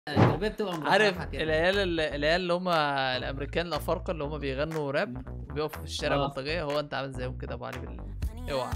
الجلابيه بتبقى عارف مرفعة كده. العيال اللي- العيال اللي هم الامريكان الافارقه اللي هم بيغنوا راب وبيقفوا في الشارع آه. بلطجيه هو انت عامل زيهم كده ابو علي بال اوعى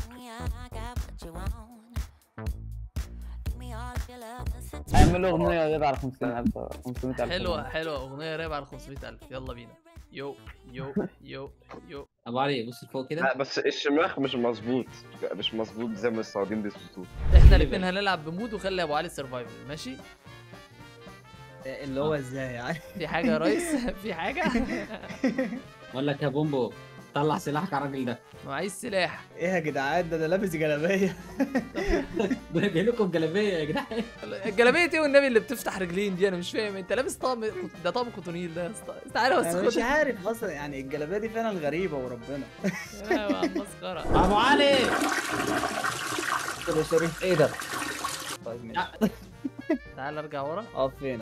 اعملوا اغنيه يا جدع على 500000 500000 حلوه حلوه اغنيه راب على 500000 يلا بينا يو يو يو يو ابو علي بص لفوق كده لا بس الشماخ مش مظبوط مش مظبوط زي ما الصيادين بيصوتوا احنا الاثنين هنلعب بمود وخلي ابو علي سرفايفل ماشي اللي هو ازاي يعني في حاجه يا ريس في حاجه بقول لك يا بومبو طلع سلاحك على الراجل ده ما عايز سلاح ايه يا جدعان ده انا لابس جلابيه جاي لكم جلابيه يا جدعان الجلابيه ايه والنبي اللي بتفتح رجلين دي انا مش فاهم انت لابس طقم ده طقم كوتونيل ده يا اسطى تعالى بس انا مش خد عارف اصلا يعني الجلابيه دي فعلا غريبه وربنا يا عم مسخره ابو علي سوري سوري ايه ده طيب ماشي تعال ارجع ورا اه فين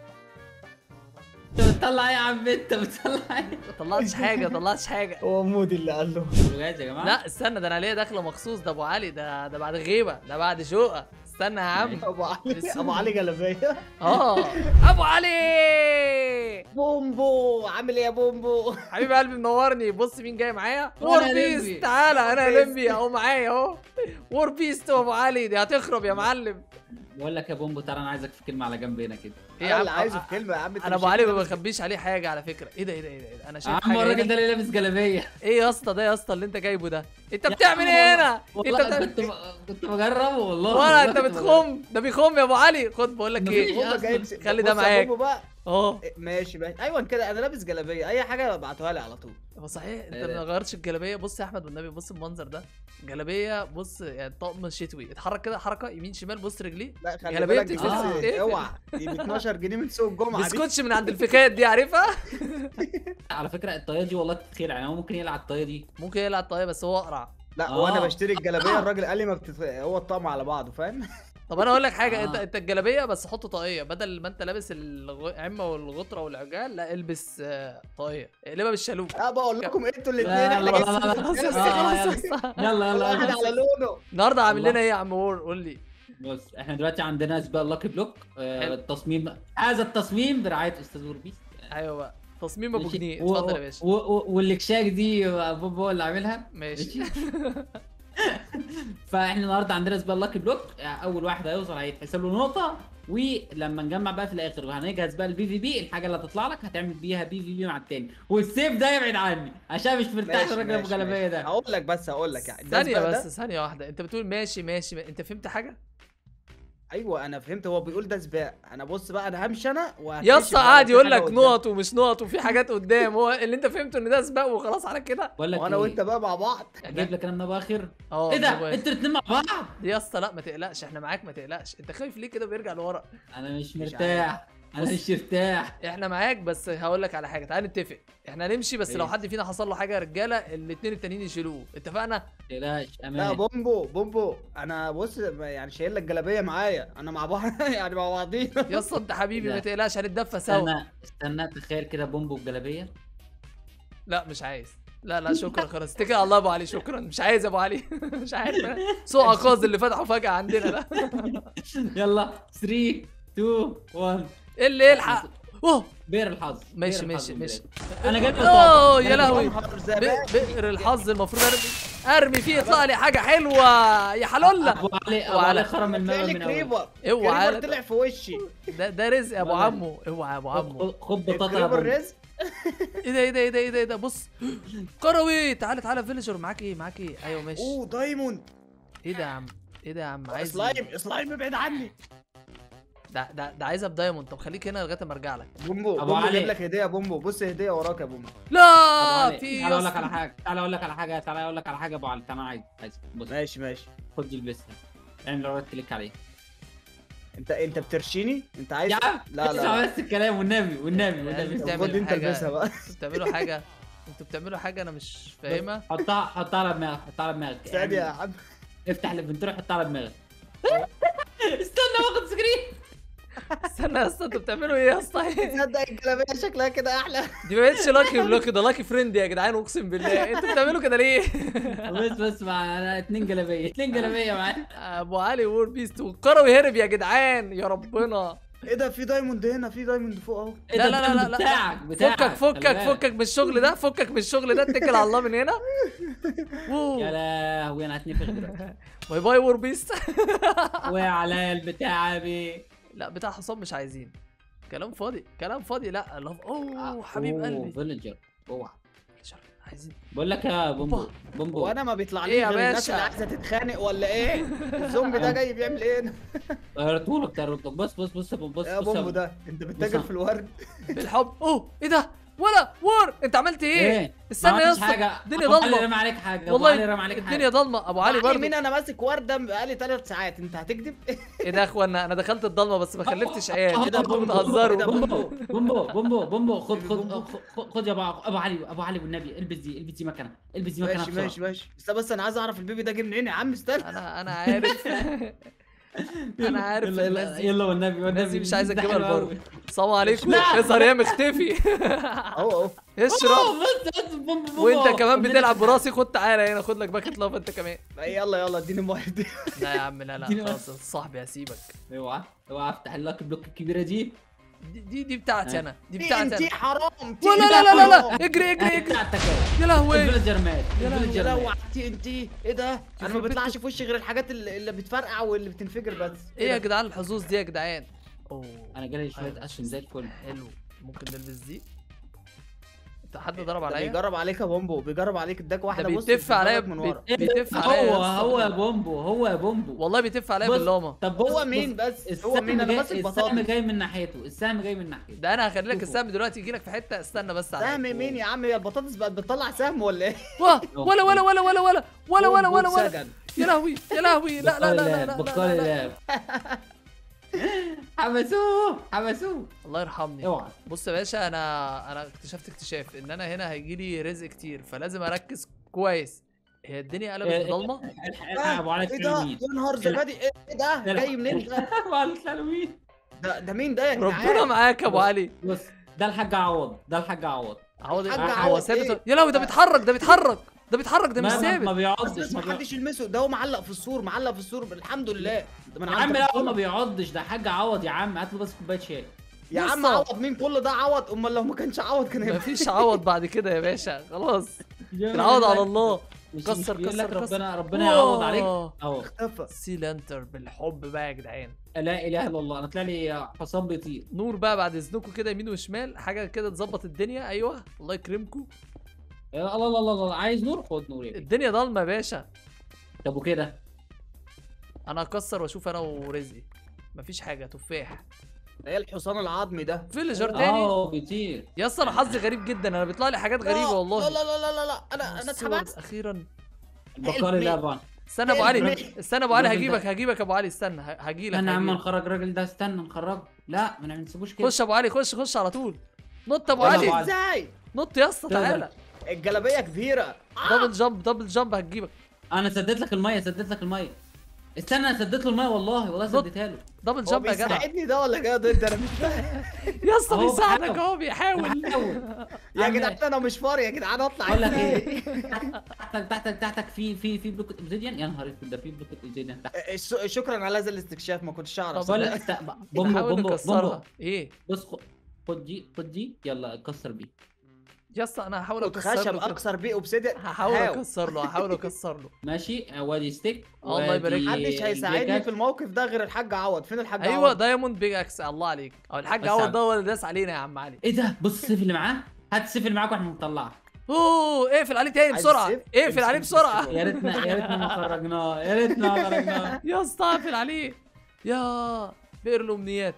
انت بتطلع ايه يا عم انت بتطلع ايه ما طلعتش حاجه ما طلعتش حاجه هو مودي اللي قال له كله جاهز يا جماعه لا استنى ده انا ليا داخله مخصوص ده ابو علي ده ده بعد غيبه ده بعد شقه استنى يا عم ابو علي لسه. ابو علي جلابيه اه ابو علي بومبو عامل ايه يا بومبو حبيب قلبي منورني بص مين جاي معايا وأنا وور بيس لمبي. تعالى انا وور بيس. لمبي اهو معايا اهو وور بيس تو ابو علي دي هتخرب يا معلم بقول لك يا بومبو تعالى انا عايزك في كلمه على جنب هنا كده ايه يا انا عم اللي عايزه في كلمه يا عم أنت انا مش ابو علي ما لابس- بخبيش عليه حاجه على فكره ايه ده ايه ده ايه ده, إيه ده؟ انا يا شايف عم حاجه الراجل هنا. ده اللي لابس جلابيه ايه يا اسطى ده يا اسطى اللي انت جايبه ده انت يا بتعمل عم ايه هنا انت والله بتعمل كنت ب... كنت بجربه والله ولا والله انت كنت بتخم ده بيخم يا ابو علي خد بقول لك مفيش. ايه بومبو أصلاً. جايب س- خلي ده بص يا معاك. بومبو بقى اه إيه، ماشي ماشي ايوه كده انا لابس جلابيه اي حاجه ابعتوها لي على طول هو صحيح انت لا، لا. ما غيرتش الجلابيه بص يا احمد والنبي بص المنظر ده جلابيه بص يعني طقم شتوي اتحرك كده حركه يمين شمال بص رجليه لا خلي جلابية بالك دي بتتلبس بس بتتقفل. اوعى دي ب 12 جنيه من سوق الجمعه دي بسكوتش من عند الفكات دي عارفها على فكره الطاقيه دي والله تتخيل يعني هو ممكن يلعب الطاقيه دي ممكن يلعب طاقيه بس هو اقرع لا آه. وانا بشتري الجلابيه الراجل قال لي ما بتت... هو الطقم على بعضه فاهم طب انا اقول لك حاجه آه. انت انت الجلابيه بس حط طاقيه بدل ما انت لابس العمه والغطره والعجال لا البس آه، طاقيه اقلبها بالشالوت لا بقول لكم انتوا الاثنين لا، احنا لا، لا، لا، لا. خلاص آه، خلاص يلا. خلاص. يلا يلا واحد يلا على لونه النهارده عامل الله. لنا ايه يا عم وور قول لي بص احنا دلوقتي عندنا سباق لاكي بلوك آه حلو. التصميم هذا التصميم برعايه استاذ وربيس ايوه بقى تصميم ابو ماشي. جنيه و- اتفضل يا باشا و- و- والكشاك دي بابا هو اللي عاملها ماشي فاحنا النهارده عندنا سباق لاكي بلوك اول واحد هيوصل هيتحسب له نقطه ولما نجمع بقى في الاخر وهنجهز بقى البي في بي الحاجه اللي هتطلع لك هتعمل بيها بي في بي مع التاني والسيف ده يبعد عني عشان مش مرتاح ماشي الراجل ابو ماشي جلابيه ماشي. ده هقول لك بس هقول لك يعني ده ثانيه سباق بس ده؟ ثانيه واحده انت بتقول ماشي ماشي ما- انت فهمت حاجه ايوه انا فهمت هو بيقول ده سباق انا بص بقى انا همشي انا يا وهكتشف اسطى بقى قاعد في يقول حاجة لك قدام. نقط ومش نقط وفي حاجات قدام هو اللي انت فهمته ان ده سباق وخلاص على كده بقول لك وانا إيه؟ وانت بقى مع بعض اجيب لك انا من ابو اخر اه ايه ده نبغى- انتوا الاثنين مع بعض يا اسطى لا ما تقلقش احنا معاك ما تقلقش انت خايف ليه كده بيرجع لورا انا مش مش مرتاح انا بص. مش مرتاح احنا معاك بس هقول لك على حاجه تعال نتفق احنا هنمشي بس لو إيه؟ حد فينا حصل له حاجه يا رجاله الاثنين التانيين يشيلوه اتفقنا ما تقلقش لا امان بومبو بومبو انا بص يعني شايل لك جلابيه معايا انا مع بعض يعني مع بعضينا يا اسطى انت حبيبي لا. ما تقلقش هنتدفى سوا استنى استنى تخيل كده بومبو بجلابيه لا مش عايز لا لا شكرا خلاص اتكل على الله يا ابو علي شكرا مش عايز يا ابو علي مش عارف سوق عكاظ اللي فتحه فجاه عندنا ده يلا 3 2 1 ايه اللي يلحق اوه بئر الحظ ماشي بئر الحظ ماشي من ماشي البداية. انا جبت اوه يا أنا لهوي نهار ب- زمان. بئر الحظ المفروض ارمي ارمي فيه يطلع لي حاجه حلوه يا حلوله ابو علي ابو وعلى- علي خرم طلع المبنى لي من اول كريبر اوعى كريبر طلع في وشي ده ده رزق يا ابو لا، لا. عمو اوعى يا ابو عمو خد- خد بطاطا يا كريبر بومبو رزق ايه ده ايه ده ايه ده ايه ده ايه ده بص كروي تعالى تعالى فيلجر معاك ايه معاك ايه ايوه ماشي اوه دايموند ايه ده يا عم ايه ده يا عم عايز سلايم سلايم ابعد عني ده ده ده عايزها بدايموند طب خليك هنا لغايه اما ارجع لك بومبو أبو بومبو علي. جايب لك هديه يا بومبو بص هديه وراك يا بومبو أبو لا علي، في تعالى اقول لك يس- على حاجه تعالى اقول لك على حاجه تعالى اقول لك على حاجه يا ابو علي تعالى عايز عايز بص ماشي ماشي خد دي البسها اعمل رايت كليك عليه انت انت بترشيني انت عايز يا عم لا لا اسمع لا بس الكلام والنبي والنبي يعني والنبي انت طب بتعمل خد انت حاجة. البسها بقى انتوا بتعملوا حاجه انتوا بتعملوا حاجه انا مش فاهمها حطها حطها على دماغك حطها على دماغك ثانية يا اعمل- عم افتح الانفنتوري حطها على دماغك استنى واخد سكرين استنى يا اسطى انتوا بتعملوا ايه يا اسطى تصدق الجلابيه شكلها كده احلى دي ما بقتش لاكي بلوك ده لاكي فريند يا جدعان اقسم بالله انتوا بتعملوا كده ليه بس بس مع انا اتنين جلابيه اتنين جلابيه معايا ابو علي وور بيست والكروي هرب يا جدعان يا ربنا ايه ده في دايموند هنا في دايموند فوق اهو إيه لا ده لا لا لا لا. بتاعك بتاعك فكك فكك خلي بالك. فكك من الشغل ده فكك من الشغل ده اتكل على الله من هنا يا ووو. لهوي انا هتنفخ دلوقتي باي باي وور بيست وعلى البتاع بي لا بتاع حصان مش عايزين كلام فاضي كلام فاضي لا الله اوه حبيب قلبي فيلجر اوعى عايزين بقول لك يا بومبو أوبا. بومبو وانا ما بيطلع إيه لي يا غير الناس باشا؟ اللي عايزه تتخانق ولا ايه الزومبي ده جاي بيعمل ايه هنا؟ طيرتهولك طيرتهولك بص بص بص بص بص يا بص بومبو ده انت بتتاجر بص. في الورد بالحب اوه ايه ده ولا وور انت عملت ايه ايه استنى ما يا عملتش اسطى حاجه الدنيا أبو علي ضلمه رمى عليك حاجه ابو والله علي رمى عليك الدنيا حاجه ضلمه ابو علي علي برضه مين انا ماسك ورده بقالي ثلاث ساعات انت هتكذب ايه ده يا اخوانا انا دخلت الضلمه بس ما خلفتش عيال آه، كده آه، انتوا بومبو، بتهزروا ده بومبو بومبو بومبو بومبو خد خد بومبو. خد- خد يا ابو ابو علي ابو علي والنبي البس دي البس دي مكانها البس دي مكانها ماشي بسرعة. ماشي ماشي بس بس انا عايز اعرف البيبي ده جه منين يا عم استنى انا انا عارف انا عارف يلا الناس يلا دي يلا والنبي الناس والنبي دي مش عايزه ده تجيبها حلو لبره أوي. السلام عليكم لا. اظهر يا مختفي اهو اهو اشرب أوه، بس بس بومبو بومبو وانت كمان ربنا بتلعب يخليك. براسي خد تعالى هنا خد لك باكت لاف انت كمان يلا يلا اديني المويه دي لا يا عم لا لا اديني خلاص صاحبي هسيبك اوعى اوعى افتح اللك البلوك الكبيره دي دي دي, دي بتاعتي آه. انا دي دي بتاعتي انتي انا حرام لا لا لا لا لا اجري اجري هي اجري بتاعتك يا لهوي الفيلجر مات يا لهوي، الفيلجر لو مات انتي انتي ايه ده انا ما يخرب بيطلعش بيتكم. في وشي غير الحاجات اللي, اللي بتفرقع واللي بتنفجر بس ايه يا ده؟ جدعان الحظوظ دي يا جدعان اوه انا جالي شويه قشم زي الفل حلو ممكن نلبس دي انت حد ضرب ده عليا بيجرب عليك يا بومبو بيجرب عليك اداك ده واحده بص بيتف عليا بيضربك من ورا بيت- بيتف عليا يا هو اسطى. هو يا بومبو هو يا بومبو والله بيتف عليا بص، باللامه طب بص هو مين بص، بس هو مين انا جاي- ماسك السهم بطاطس جاي من ناحيته السهم جاي من ناحيته ده انا هخلي لك شوفوا. السهم دلوقتي يجي لك في حته استنى بس عليا سهم مين يا عم هي البطاطس بقت بتطلع سهم ولا ايه واه، ولا ولا ولا ولا ولا ولا ولا ولا بومبو ولا اتسجن. يا لهوي يا لهوي لا لا لا لا لا, بكار لا, لا, لا. اللاب حبسوه حبسوه الله يرحمني اوعى بص يا باشا انا انا اكتشفت اكتشاف ان انا هنا هيجي لي رزق كتير فلازم اركز كويس هي الدنيا قلبت إيه، ضلمه الحق ابو علي ايه ده الحلوين يا نهار زبادي ايه ده جاي منين ده ابو علي الحلوين ده ده مين ده يا ربنا جدعان معاك يا ابو علي بص ده الحاج عوض ده الحاج عوض عوض الحاج هو عوض ثابت إيه؟ يا لهوي ده بيتحرك ده بيتحرك ده بيتحرك ده مش ما- ما- ما ثابت بيقعدش بس ما ما بيقعدش حدش يلمسه ده هو معلق في السور معلق في السور الحمد لله ده من يا عند عم لا هو ربنا. ما بيقعدش ده حاج عوض يا عم هات له بس كوبايه شاي يا عم يسطا. عوض مين كل ده عوض امال لو ما كانش عوض كان هيبقى مفيش عوض بعد كده يا باشا خلاص العوض على الله مش كسر- كسر كسر- كسر كسر. ربنا ربنا يعوض عليك واو. اهو اختفى سي لانتر بالحب بقى يا جدعان لا اله الا الله انا طلع لي حصان بيطير نور بقى بعد اذنكم كده يمين وشمال حاجه كده تظبط الدنيا ايوه الله يكرمكم يا الله الله الله الله عايز نور خد نور يا بيه. الدنيا ضلمه يا باشا طب وكده انا هكسر واشوف انا ورزقي مفيش حاجه تفاح ده ايه الحصان العظمي ده فيلجر تاني اه بيطير يا اسطى انا حظي غريب جدا انا بيطلع لي حاجات غريبه لا، والله لا لا لا لا لا انا انا الصور اتحبست اخيرا البقال اللي ابو علي استنى ابو علي الراجل- استنى ابو علي الراجل هجيبك ده- هجيبك ابو علي استنى ه- هجيلك استنى يا عم هجيلك. نخرج الراجل ده استنى نخرجه لا ما نسيبوش كده خش ابو علي خش خش على طول نط يا ابو يلا علي أبو علي. ازاي نط يا اسطى تقدر. تعالى الجلابيه كبيره دبل جامب دبل جامب هتجيبك انا سديت لك الميه سديت لك الميه استنى انا سديت له الميه والله والله نط. سديتها له دبل هو جامب يا جدع بيساعدني ده ولا جاي ضد انا مش فاهم يا اسطى أهو بيساعدك بحاول. اهو بيحاول بحاول. يا عم- جدعان انا مش فاضي يا جدعان اطلع اقول لك ايه تحتك تحتك تحتك في في في بلوك اوبزيديان يا نهار اسود ده في بلوك اوبزيديان تحت الس- شكرا على هذا الاستكشاف ما كنتش اعرف بقول لك صدق. است- بومبو نحاول بومبو بومبو نكسرها ايه بص خ- خد دي خد دي يلا كسر بيه يا اسطى انا هحاول خد اكسر خشب له كده. اكسر بيه اوبسيديان هحاول اكسر له هحاول اكسر له ماشي آه، وادي ستيك الله يبارك وادي محدش هيساعدني جاكات. في الموقف ده غير الحاج عوض فين الحاج ايوه عوض دايموند بيج اكس الله عليك او الحاج بس عوض عم- ده هو اللي داس علينا يا عم علي ايه ده بص السيف اللي معاه هات السيف اللي معاك واحنا بنطلعك اوه اقفل عليه تاني عايز بسرعه سيف؟ اقفل عليه امسك بسرعه السيف. يا ريتنا يا ريتنا ما خرجناه يا ريتنا ما خرجناه يا اسطى اقفل عليه يا بئر الامنيات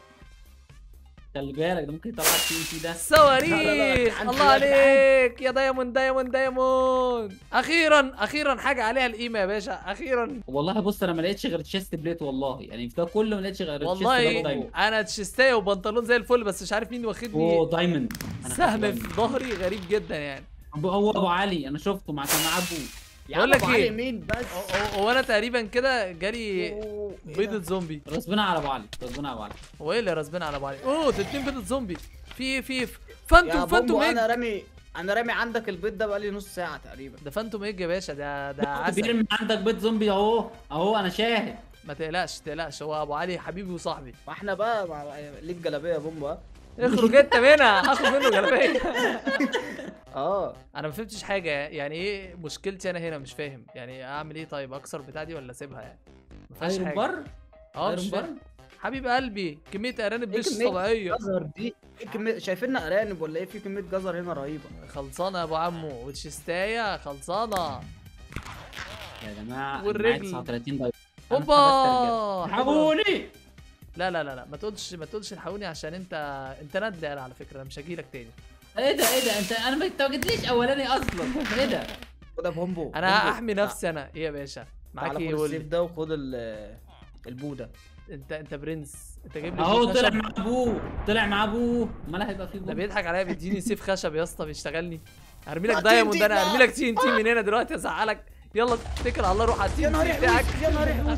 خلي بالك ده ممكن يطلع تي ان تي ده صواريخ لا، لا، لا، تعال، الله تعال، تعال. عليك يا دايموند دايموند دايموند اخيرا اخيرا حاجه عليها القيمه يا باشا اخيرا والله بص انا ما لقيتش غير تشيست بليت والله يعني في ده كله ما لقيتش غير تشيست والله دايموند انا تشيستايه وبنطلون زي الفل بس مش عارف مين واخدني اوه دايموند أنا سهم خدت في دايموند. ظهري غريب جدا يعني أبو- هو ابو علي انا شفته مع كان معاه ابوه يا بقول عم لك أبو إيه؟ علي مين بس هو- هو هو انا تقريبا كده جالي أوه، إيه بيضة ده؟ زومبي رسبنا على ابو علي رسبنا على ابو علي هو ايه اللي راسبين على بعض اوه ده اتنين بيضة زومبي في ايه في ايه يا فانتوم فانتوم بومبو انا ايج رامي انا رامي عندك البيت ده بقالي نص ساعه تقريبا ده فانتوم ايج يا باشا ده ده عسل بيرمي عندك بيت زومبي اهو اهو انا شاهد ما تقلقش تقلقش هو ابو علي حبيبي وصاحبي ما احنا بقى مع... ليك جلابيه يا بومبا ها؟ اخرج انت منها هاخد منه جلابيه اه انا ما فهمتش حاجه يعني ايه مشكلتي انا هنا مش فاهم يعني اعمل ايه طيب اكسر بتاع دي ولا اسيبها يعني ما فيهاش ايرون حاجه بار اه ايرون مش بار فاهم حبيب قلبي كميه ارانب إيه مش كمية طبيعيه جزر دي في كميه شايفيننا ارانب ولا ايه في كميه جزر هنا رهيبه خلصانه يا ابو عمو وتشيستايه خلصانه يا جماعه والرجل. 39 ضيف اوبا حبوني لا لا لا لا ما تقولش ما تقولش الحقوني عشان انت انت ندل على فكره انا مش هجيلك تاني ايه ده ايه ده انت انا ما انت ما جيتليش اولاني اصلا ايه ده خد يا بومبو انا بومبو. هحمي نفسي انا ايه يا باشا معاك تعالى ايه خد قول السيف لي ده وخد ال- البوده انت انت برنس انت جايب لي اهو سيف طلع خشب مع ابوه طلع مع ابوه امال هيبقى فيه ده ابوه بيضحك عليا بيديني سيف خشب يا اسطى بيشتغلني هرمي لك لا، دايموند تنتي، انا لا. هرمي لك تي ان تي من هنا دلوقتي ازعلك يلا اتكل على الله روح على التي يا ان نهار تي بتاعك يحوس يا نهار يحوس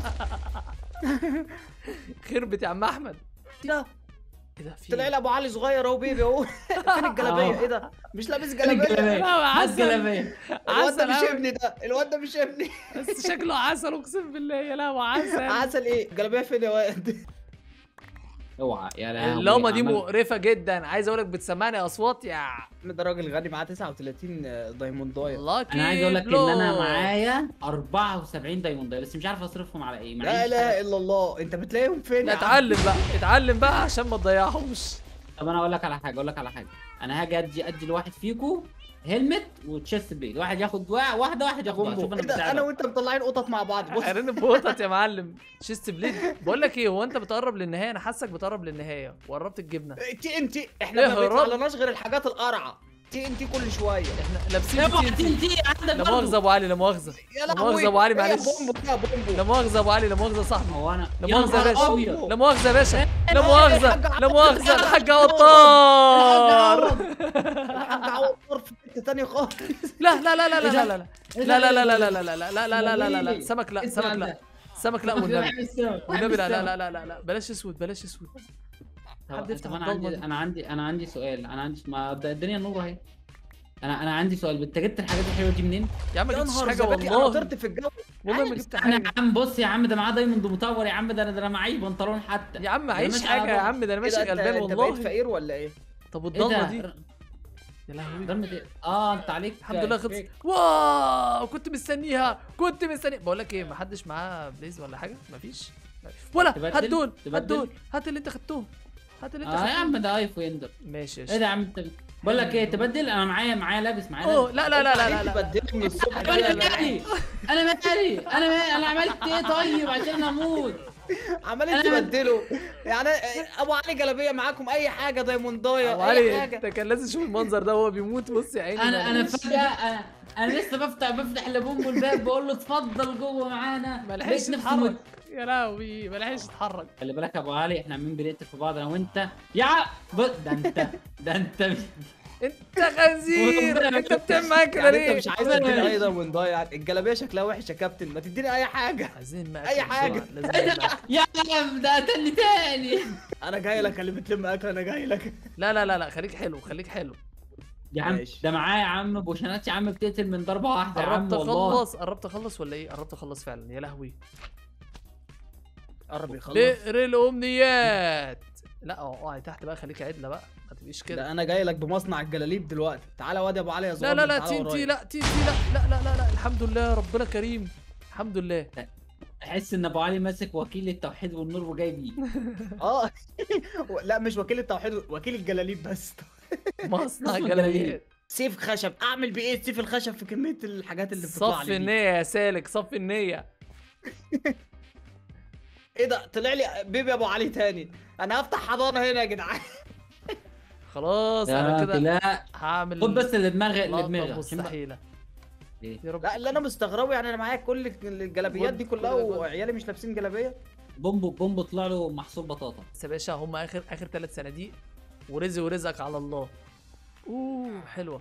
خربت يا عم احمد ده ايه ده في طلع إيه؟ لي ابو علي صغير اهو بيبي اهو فين الجلابيه أهو. ايه ده مش لابس فين جلابيه الجلابيه لا، هات عسل. جلابيه الواد ده عسل مش أوي. ابني ده الواد ده مش ابني بس شكله عسل اقسم بالله يا لا عسل عسل ايه الجلابيه فين يا واد اوعى يا لهوي اللقمه دي عمل- مقرفه جدا عايز اقول لك بتسمعني اصوات يا ده راجل غني معاه 39 دايموندايه لاكي انا عايز اقول لك ان بلو. انا معايا 74 دايموند بس مش عارف اصرفهم على ايه لا معيش اله حاجة. الا الله انت بتلاقيهم فين لا يا عم؟ اتعلم بقى اتعلم بقى عشان ما تضيعهمش طب انا اقول لك على حاجه اقول لك على حاجه انا هاجي ادي ادي لواحد فيكم هيلمت وتشيست بليد واحد ياخد وا- واحده واحد ياخد واحد. شوف بومبو انا ايه ده انا بساعدك وانت مطلعين قطط مع بعض بص ارن بوطت يا معلم شيست بليد بقول لك ايه هو انت بتقرب للنهايه انا حاسك بتقرب للنهايه وقربت الجبنه تي ان تي احنا يا ما رب. بيطلعناش غير الحاجات القرعه تي ان تي كل شويه احنا لابسين اوعى تي ان تي تنتي عندك لا مؤاخذه برضه ابو علي لا مؤاخذه يا لا لهوي مؤاخذة أبو علي، إيه يا معلش. بومبو يا بومبو لا مؤاخذه ابو علي لا مؤاخذه يا صاحبي هو انا لا يا مؤاخذة يا نهار باشا. أبيض. لا مؤاخذه يا باشا لا إيه مؤاخذه الحاج لا مؤاخذه عوض؟ الحاج عوض. عطار الحاج عوض طار في حته ثانيه خالص لا لا لا لا لا لا لا إيه لا ده؟ لا لا لا لا لا لا لا لا لا لا لا لا وريني. سمك لا اسمع سمك لا ده. سمك لا بحب والنبي السمك، بحب والنبي لا لا السمك. لا لا لا لا بلاش اسود بلاش اسود طب حد يفتح طب انا الضلمة عندي دي. انا عندي انا عندي سؤال انا عندي ما ده الدنيا نور اهي انا انا عندي سؤال انت جبت الحاجات الحلوه دي منين؟ يا عم ما يا جبتش نهار حاجه زبادي انا والله طرت في الجو والله ما جبت انا حاجه يا عم بص يا عم ده معاه دايموند مطور يا عم ده انا ده انا معيش بنطلون حتى يا عم معيش ماشي حاجه على يا بعض. عم ده انا إيه ماشي ده، أنت- غلبان انت بقيت والله فقير ولا ايه؟ طب ايه والضلمه ده؟ دي يا لهوي ضلمة ايه؟ اه انت عليك الحمد لله خلص فيك. واو كنت مستنيها كنت مستني بقول لك ايه ما حدش معاه بليز ولا حاجه مفيش ولا تبدل؟ هات دول هات تبدل؟ دول هات اللي انت خدتهم هات اللي انت اه يا خدتهم عم ده ايفو يندر ماشي ايه ده يا عم انت بقول لك ايه تبدل انا معايا معايا لابس معايا اوه لابس لا لا لا لا لا, لا. بدلت من الصبح انا كده. مالي انا مالي انا مالي انا عملت ايه طيب عشان اموت عمالين أنا- تبدلوا يعني ابو علي جلابيه معاكم اي حاجه دايموندايه ابو اي علي حاجه انت كان لازم تشوف المنظر ده وهو بيموت بص يا عيني انا انا معلش. فجاه انا انا لسه بفتح بفتح لبومبو الباب بقول له اتفضل جوه معانا ما لحقش لقيت نفسي يتحرك مت. يا لهوي ما لحقش يتحرك خلي بالك يا ابو علي احنا عمالين بنقتل في بعض انا وانت يا ع- بص ده انت ده انت انت خنزير انت بتعمل معايا كده يعني ليه انت مش عايز تديني اي دايموندايه يعني الجلابيه شكلها وحش يا كابتن ما تديني اي حاجه عايزين مأكل أي حاجة. بسرعة، لازم نأكل. يا عم ده قتلني تاني انا جاي لك اللي بتلم اكل انا جاي لك لا لا لا لا خليك حلو خليك حلو يا عم ماشي. ده معايا يا عم بوشنات يا عم بتقتل من ضربه واحده يا عم قربت والله اخلص قربت اخلص ولا ايه قربت اخلص فعلا يا لهوي قرب يخلص بئر الامنيات لا اقعي تحت بقى خليك عدله بقى ما تبقيش كده ده انا جاي لك بمصنع الجلاليب دلوقتي تعالى واد يا ابو علي يا لا زهر لا لا تعالى تي تي ورايا. لا تي تي لا لا لا لا لا الحمد لله ربنا كريم الحمد لله احس ان ابو علي ماسك وكيل التوحيد والنور وجاي بيه اه لا مش وكيل التوحيد وكيل الجلاليب بس مصنع اسمه جلاليات سيف خشب اعمل بايه السيف الخشب في كميه الحاجات اللي بتطلع صف لي دي النية يا سالك صف النية ايه ده طلع لي بيبي ابو علي تاني انا هفتح حضانه هنا يا جدعان خلاص انا يا كده لا هعمل خد بس اللي دماغي اللي لقطة دماغي عشان بقى- مستحيلة إيه؟ يا رب لا اللي انا مستغربه يعني انا معايا كل الجلابيات دي كلها كل ده جوه. وعيالي مش لابسين جلابيه بومبو بومبو طلع له محصول بطاطا بس يا باشا هم اخر اخر ثلاث صناديق ورزق ورزقك على الله اوه حلوه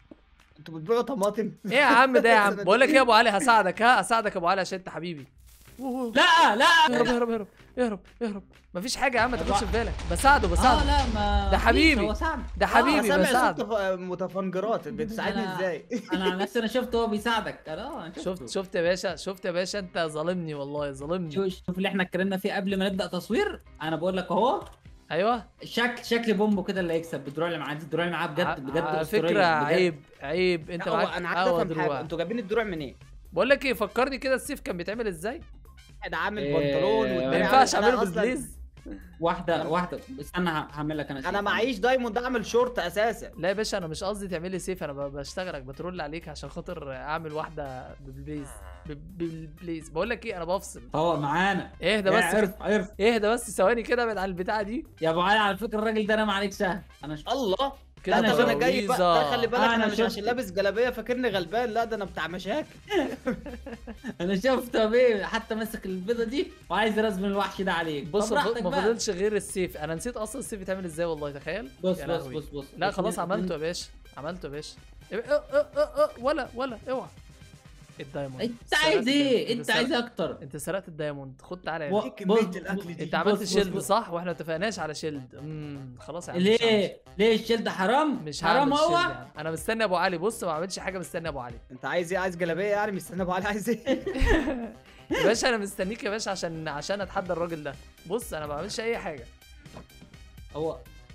انتوا بتبيعوا طماطم ايه يا عم ده يا عم صناديق. بقول لك ايه يا ابو علي هساعدك ها هساعدك يا ابو علي عشان انت حبيبي أوه. لا لا اهرب اهرب اهرب اهرب اهرب مفيش حاجه يا عم ما تاخدش في بالك بساعده اه بساعده لا ما ده فيش، حبيبي. هو ساعد ده حبيبي سامع بساعده صوت تف- متفنجرات بتساعدني أنا- ازاي انا عن نفسي انا شفته هو بيساعدك انا اه أنا شفته. شفت شفت يا باشا شفت يا باشا انت ظالمني والله ظالمني شوف شوف اللي احنا اتكلمنا فيه قبل ما نبدا تصوير انا بقول لك اهو ايوه شكل شكل بومبو كده اللي هيكسب بالدروع اللي معاه دي الدروع اللي معاه ع- بجد بجد على أسطورية، فكره بجد. عيب عيب انت لا، هو معاك انا عايز اقوى افهم حاجه دروع انتوا جايبين الدروع منين؟ بقول لك ايه فكرني كده السيف كان بيتعمل ازاي واحد عامل إيه، بنطلون ما ما والتاني ينفعش عامل- أنا اعمله أصلاً- بالبليز واحده واحده استنى ه- هعمل لك انا انا شيء. معيش دايموند اعمل شورت اساسا لا يا باشا انا مش قصدي تعمل لي سيف انا ب- بشتغلك بترول عليك عشان خاطر اعمل واحده بالبليز ب- بالبليز بقول لك ايه انا بفصل هو معانا اهدى يا بس عرف عرف اهدى بس ثواني كده ابعد عن البتاعه دي يا ابو علي على فكره الراجل ده انا عليك سهل انا ش... الله كده أنا طب انا جاي بقى ده ترابيزة. خلي بالك أنا انا مش شفت. عشان لابس جلابيه فاكرني غلبان لا ده انا بتاع مشاكل انا شفته بيه حتى ماسك البيضه دي وعايز يرسم الوحش ده عليك بص طب براحتك ما بقى. فضلش غير السيف انا نسيت اصلا السيف بيتعمل ازاي والله تخيل بص يا بص لهوي. بص بص لا بص. خلاص اتنين- عملته يا باشا عملته يا باشا إيه- إيه- إيه- إيه- إيه، ولا ولا اوعى الدايموند انت سرقت عايز الدايموند. ايه انت سرقت- عايز اكتر انت سرقت الدايموند خد تعالى يا و- باشا. كمية بص- الأكل دي. انت عملت بص- بص- شيلد بص. صح واحنا ما اتفقناش على شيلد امم خلاص يا عم مش هعمل- ليه ليه الشيل ده حرام مش حرام هعمل شيلد هو يا عم. انا مستني ابو علي بص ما عملتش حاجه مستني ابو علي انت عايز ايه عايز جلابيه يعني مستني ابو علي عايز ايه يا باشا انا مستنيك يا باشا عشان عشان اتحدى الراجل ده بص انا ما بعملش اي حاجه هو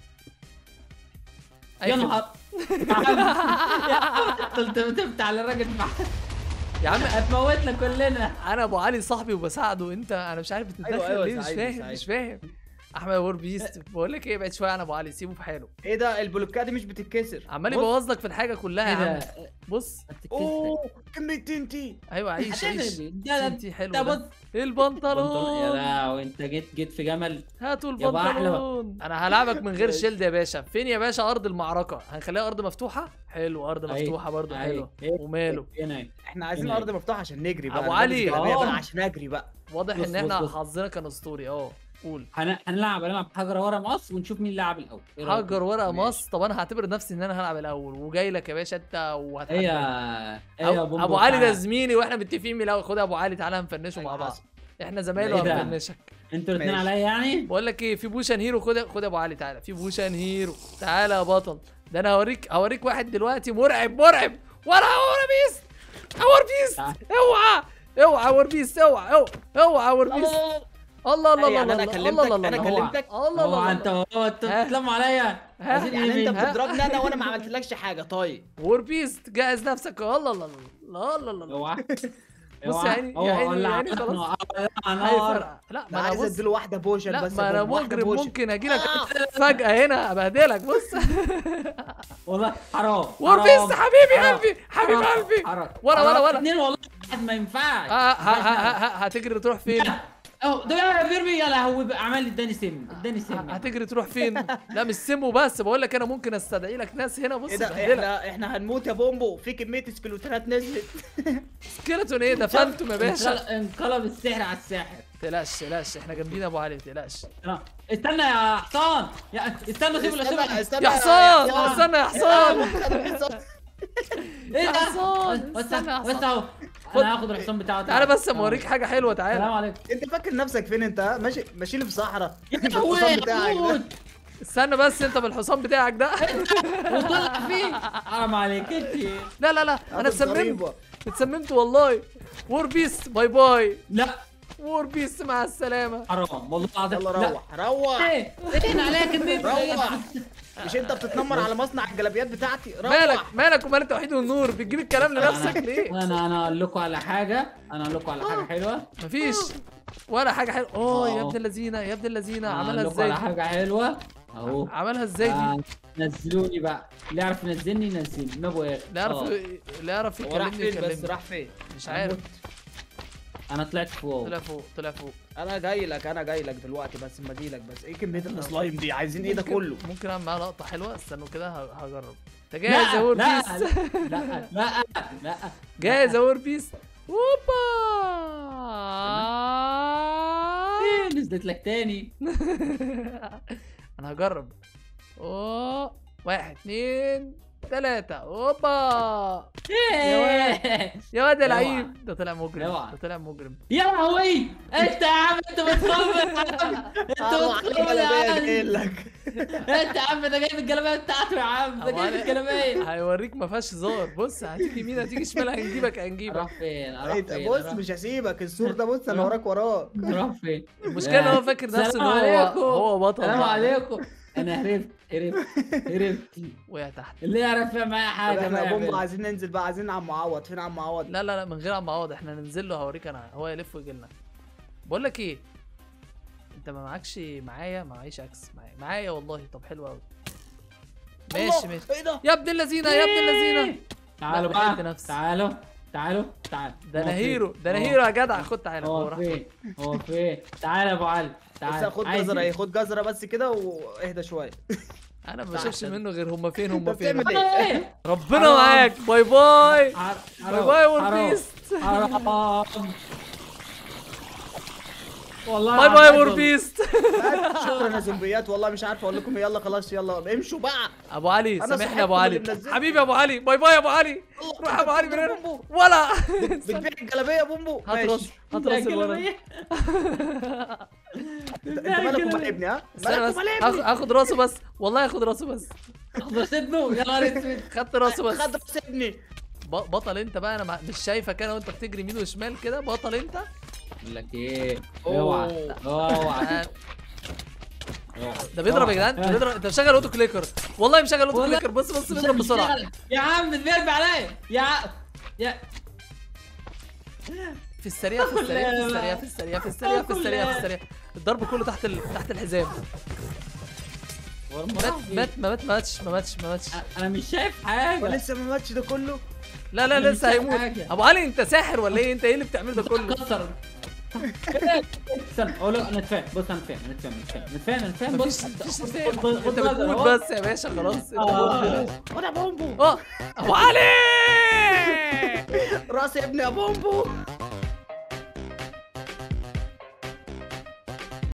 أي يا خدمة. نهار قلت تفت على الراجل يا عم هتموتنا كلنا انا ابو علي صاحبي وبساعده انت انا مش عارف بتتدخل أيوة، أيوة، ليه مش ساعدني، فاهم ساعدني. مش فاهم احمد وور بيست بقول لك ايه ابعد شويه عن ابو علي سيبه في حاله ايه ده البلوكات دي مش بتتكسر عمال بص. يبوظ لك في الحاجه كلها ايه يا عم ده بص اوه كمية تنتي ايوه عيش عيش ده ده انتي حلو ده ده بص ايه بنطلون. يا البنطلون لا وانت جيت جيت في جمل هاتوا يابا أحلى بقى. البنطلون انا هلعبك من غير شيلد يا باشا فين يا باشا ارض المعركه هنخليها ارض مفتوحه حلو ارض أهي. مفتوحه برضو أهي. حلو إيه. وماله هنا احنا عايزين هنا. ارض مفتوحه عشان نجري بقى أبو أنا علي. لابس جلابية آه. بقى عشان اجري بقى واضح بص- ان احنا بص- بص. حظنا كان اسطوري اه قول هن- هنلعب هنلعب حجر ورا مقص ونشوف مين لاعب الاول إيه رأيك؟ حجر ورقه ماشي. مص طب انا هعتبر نفسي ان انا هلعب الاول وجاي لك يا باشا انت ايه وهتحدى يا ايه يا أبو, بومبو ابو علي ده تعال. زميلي واحنا متفقين من الاول خد يا ابو علي تعالى هنفنشه أيوة مع بعض حصل. احنا زمايله إيه ده؟ هنفنشك انتوا الاثنين ماشي. عليا يعني بقول لك ايه في بوشان هيرو خد خد يا ابو علي تعالى في بوشان هيرو تعالى يا بطل ده انا هوريك هوريك واحد دلوقتي مرعب مرعب ورا ور بيست اور بيست تعال. اوعى اوعى اور بيست اوعى اوعى اوعى اور لا، بيست لا، لا، لا. الله الله الله يعني الله أنا الله كلمتك- الله الله أنا الله كلمتك. الله الله هو الله انت هو انت ها؟ بتتلموا عليا ها؟ عايزين يعني ايه انت مني؟ بتضربني انا وانا ما عملتلكش حاجه طيب وور بيست جهز نفسك الله الله الله الله الله الله اوعى بص يا عيني- يا عيني- يا عيني خلاص. انا هيفرقع لا انا ما انا عايز بص اديله واحده بوشن لا بس ما يا انا بومبو، واحدة مجرم بوشن. ممكن اجي لك آه. فجأة هنا ابهدلك بص والله حرام وور حرام. بيست حبيبي حرام. قلبي حبيب حرام. قلبي حرام. ورا ورا حرام. ورا اتنين والله واحد ما ينفعش آه، ه- ه- ه- ه- هتجري تروح فين؟ اهو ده بيرمي يا لهوي بقى عمل لي اداني سم اداني سم هتجري تروح فين؟ لا مش سمو بس بقول لك انا ممكن استدعي لك ناس هنا بص ايه ده بهدلك احنا احنا هنموت يا بومبو في كميه سكلوتات نزلت سكيلتون ايه ده فانتوم يا باشا انقلب- انقلب السحر على الساحر تقلقش تقلقش احنا جنبينا يا ابو علي ما تقلقش تمام. استنى يا حصان يا استنى سيبه استنى سيبه استنى يا حصان حصان. استنى يا حصان ايه يا ده حصان، بس استنى يا بس حصان. اهو خد. انا هاخد الحصان بتاعه تعالى بس اما اوريك حاجه حلوه السلام تعالى عليكم انت فاكر نفسك فين انت ماشي ماشي لي في صحراء يا الحصان بتاعك ده استنى بس انت بالحصان بتاعك ده وطلع فيه حرام عليك انت لا لا لا انا هاخد اتسممت ضريبة. اتسممت والله وور بيست باي باي لا وور بيست مع السلامه حرام والله العظيم يلا لا. روح روح ايه احنا عليها كميه روح مش انت بتتنمر على مصنع الجلابيات بتاعتي روح مالك مالك ومال التوحيد والنور بتجيب الكلام لنفسك ليه انا انا اقول لكم على حاجه انا اقول لكم على حاجه حلوه مفيش ولا حاجه حلوه اوه يا آه. ابن اللذينه يا ابن اللذينه أنا عملها أقول لكم ازاي على دي؟ حاجه حلوه اهو عملها ازاي دي آه، نزلوني بقى اللي يعرف ينزلني ينزلني ما ابو لا يعرف آه. لا يعرف هو راح يكلمني فين بس يكلمني راح فين مش عارف انا طلعت فوق طلع فوق طلع فوق انا جاي لك انا جاي لك دلوقتي بس اما اجي لك بس ايه كميه السلايم دي عايزين ايه ده ممكن- كله ممكن اعمل معاه لقطه حلوه استنوا كده ه- هجرب انت لا جاهز يا وور لا بيس لا لا لا جاهز يا وور بيس اوبا إيه، نزلت لك تاني انا هجرب اوه واحد اتنين ثلاثة اوبا إيه. يا واد يا اوعى. لعيب ده طلع مجرم اوعى. ده طلع مجرم يا لهوي انت يا عم انت بتخبط يا عم انت اروح على بتخبط يا الجلابيه عم جايين لك انت يا عم ده جايب الجلابيه بتاعته يا عم ده أبو جايب علي الجلابيه هيوريك ما فيهاش هزار بص هتيجي يمين هتيجي شمال هنجيبك هنجيبك اروح فين اروح انت فين بص أروح- مش هسيبك السور ده بص انا وراك وراك اروح فين المشكلة ان هو فاكر نفسه ان سلام هو عليكم. هو بطل سلام بقى. عليكم انا هربت هربت هربت وقع تحت اللي يعرف فيها معايا حاجه احنا ما يا بومبا يعمل. عايزين ننزل بقى عايزين عم معوض فين عم معوض لا لا لا من غير عم عوض احنا ننزل له هوريك انا هو يلف ويجي لنا بقول لك ايه انت ما معكش معايا معيش اكس معايا معايا والله طب حلو قوي ماشي الله، ماشي ايه ده يا ابن اللذينه يا ابن اللذينه تعالوا لا، بحب بقى نفسي. تعالوا تعالوا تعالوا ده انا هو فين؟ هيرو ده انا هو- هيرو يا جدع خد تعالى هو هو راح فين هو فين تعالى يا ابو علي بس تعالى خد عايز جزره إيه؟ ايه خد جزره بس كده واهدى شويه انا ما تعال. بشوفش منه غير هما فين انت هما فين بتعمل ايه إيه؟ ربنا حرام. معاك باي باي حر- باي حرام، باي حرام، ووربيست حرام والله باي باي العظيم. ووربيست شكرا يا زومبيات والله مش عارف اقول لكم إيه. يلا خلاص يلا امشوا بقى ابو علي أنا سامحني يا ابو صاحبكم علي اللي منزلكم. حبيبي يا ابو علي باي باي يا ابو علي روح يا ابو علي من هنا بومبو. ولا بتبيع الجلابيه يا بومبو هات ماشي. راس هات ده راس الولد الجلابية. انت مالك ومال ابني ها استنى مالك بس ومال هاخد- ابني هاخد راسه بس والله هاخد راسه بس اخضر سيبنه يا نهار اسود خدت راسه بس خد راس ابني ب- بطل انت بقى انا مع- مش شايفك انا وانت بتجري يمين وشمال كده بطل انت بقول لك ايه أوه. اوعى اوعى آه، ده بيضرب يا جدعان ده بيضرب انت مشغل اوتو كليكر والله مشغل اوتو والله. كليكر بص بص مش- بيضرب مش بسرعه شغل. يا عم بيرمي عليا يا ع- يا في السريع في السريع في السريع في السريع في السريع في السريع في السريع الضرب كله تحت ال... تحت الحزام مات مات ما مات ما ماتش ما ماتش ما ماتش انا مش شايف حاجه ولسه ما ماتش ده كله لا لا أنا مش لسه شايف هيموت حاجة. ابو علي انت ساحر ولا ايه انت ايه اللي بتعمله ده كله كسر استنى اقول له انا اتفاهم بص انا اتفاهم انا اتفاهم انا اتفاهم انا اتفاهم مفيش بص مفيش خد- خد- انت خد نظر بتموت أهو. بس يا باشا خلاص انت آه. بتموت. وانا بومبو اه ابو علي راس ابني يا بومبو